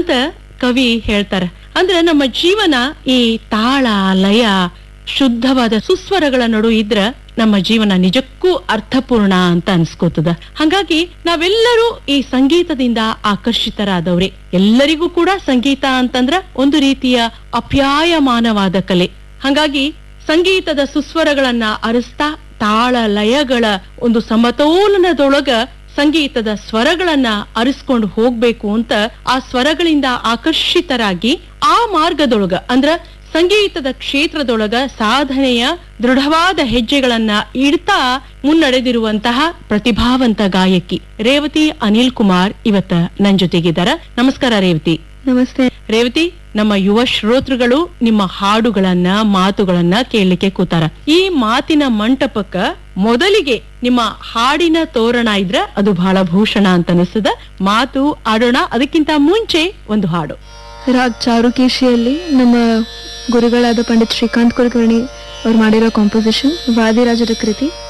ಅಂತ ಕವಿ ಹೇಳ್ತಾರೆ ಅಂದ್ರೆ ನಮ್ಮ ಜೀವನ ಈ ತಾಳ ಲಯ ಶುದ್ಧವಾದ ಸುಸ್ವರಗಳ ನಡು ಇದ್ರ ನಮ್ಮ ಜೀವನ ನಿಜಕ್ಕೂ ಅರ್ಥಪೂರ್ಣ ಅಂತ ಅನ್ಸ್ಕೋತದ ಹಾಗಾಗಿ ನಾವೆಲ್ಲರೂ ಈ ಸಂಗೀತದಿಂದ ಆಕರ್ಷಿತರಾದವ್ರೆ ಎಲ್ಲರಿಗೂ ಕೂಡ ಸಂಗೀತ ಅಂತಂದ್ರ ಒಂದು ರೀತಿಯ ಅಪ್ಯಾಯಮಾನವಾದ ಕಲೆ ಹಾಗಾಗಿ ಸಂಗೀತದ ಸುಸ್ವರಗಳನ್ನ ಅರಿಸ್ತಾ ತಾಳ ಲಯಗಳ ಒಂದು ಸಮತೋಲನದೊಳಗ ಸಂಗೀತದ ಸ್ವರಗಳನ್ನ ಅರಿಸ್ಕೊಂಡು ಹೋಗ್ಬೇಕು ಅಂತ ಆ ಸ್ವರಗಳಿಂದ ಆಕರ್ಷಿತರಾಗಿ ಆ ಮಾರ್ಗದೊಳಗ ಅಂದ್ರ ಸಂಗೀತದ ಕ್ಷೇತ್ರದೊಳಗ ಸಾಧನೆಯ ದೃಢವಾದ ಹೆಜ್ಜೆಗಳನ್ನ ಇಡ್ತಾ ಮುನ್ನಡೆದಿರುವಂತಹ ಪ್ರತಿಭಾವಂತ ಗಾಯಕಿ ರೇವತಿ ಅನಿಲ್ ಕುಮಾರ್ ಇವತ್ತ ನನ್ ಜೊತೆಗಿದ್ದಾರ ನಮಸ್ಕಾರ ರೇವತಿ ನಮಸ್ತೆ ರೇವತಿ ನಮ್ಮ ಯುವ ಶ್ರೋತೃಗಳು ನಿಮ್ಮ ಹಾಡುಗಳನ್ನ ಮಾತುಗಳನ್ನ ಕೇಳಲಿಕ್ಕೆ ಕೂತಾರ ಈ ಮಾತಿನ ಮಂಟಪಕ್ಕ ಮೊದಲಿಗೆ ನಿಮ್ಮ ಹಾಡಿನ ತೋರಣ ಇದ್ರ ಅದು ಬಹಳ ಭೂಷಣ ಅಂತ ಅನಿಸ್ತದ ಮಾತು ಆಡೋಣ ಅದಕ್ಕಿಂತ ಮುಂಚೆ ಒಂದು ಹಾಡು ರಾಗ್ ಚಾರುಕೇಶಿಯಲ್ಲಿ ನಮ್ಮ ಗುರುಗಳಾದ ಪಂಡಿತ್ ಶ್ರೀಕಾಂತ್ ಕುಲಕರ್ಣಿ ಅವ್ರು ಮಾಡಿರೋ ಕಾಂಪೋಸಿಷನ್ ವಾದಿರಾಜರ ಕೃತಿ